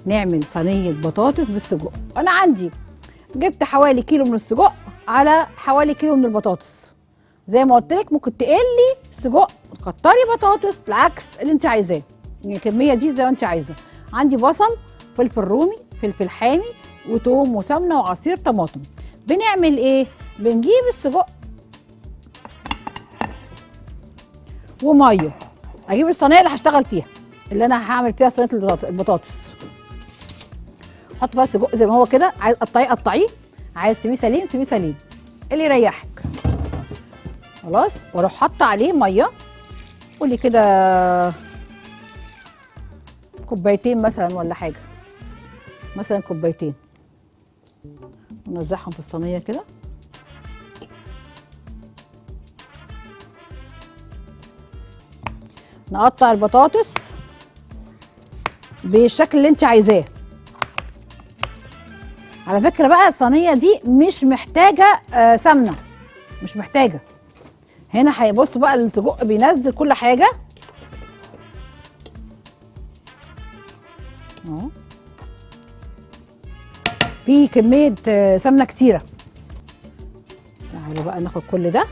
نعمل صينيه بطاطس بالسجق انا عندي جبت حوالي كيلو من السجق على حوالي كيلو من البطاطس زي ما قلت لك ممكن تقلي سجق تكتري بطاطس العكس اللي انت عايزاه يعني الكميه دي زي ما انت عايزه عندي بصل فلفل رومي فلفل حامي وتوم وسمنه وعصير طماطم بنعمل ايه بنجيب السجق وميه اجيب الصينيه اللي هشتغل فيها اللي انا هعمل فيها صينيه البطاط- البطاطس حط فيها السجق زي ما هو كده عايز قطعيه قطعيه عايز تسيبيه سليم سيبيه سليم اللي يريحك خلاص واروح حاطه عليه ميه قولي كده كوبايتين مثلا ولا حاجه مثلا كوبايتين ونوزعهم في الصينيه كده نقطع البطاطس بالشكل اللي انت عايزاه على فكره بقى الصينيه دي مش محتاجه آه سمنه مش محتاجه هنا هيبص بقى السجق بينزل كل حاجه اهو في كميه آه، سمنه كتيره تعالوا بقى ناخد كل ده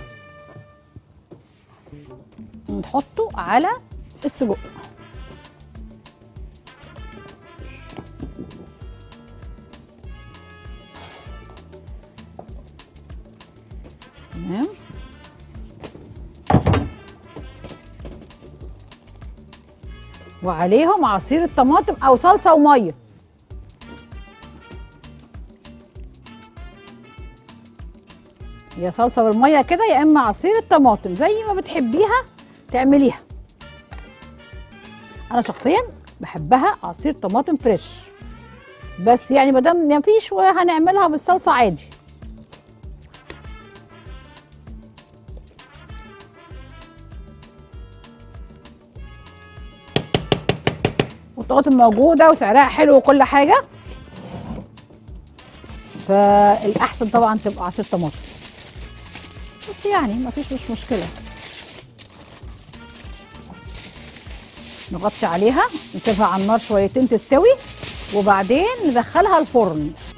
ونحطه على السجق تمام وعليهم عصير الطماطم او صلصه وميه يا صلصه بالميه كده يا اما عصير الطماطم زي ما بتحبيها تعمليها انا شخصيا بحبها عصير طماطم فريش بس يعني مادام ما فيش هنعملها بالصلصه عادي والطماطم موجوده وسعرها حلو وكل حاجه فالاحسن طبعا تبقى عصير طماطم بس يعني ما فيش مش مشكله نغطي عليها نسيبها على النار شويتين تستوي وبعدين ندخلها الفرن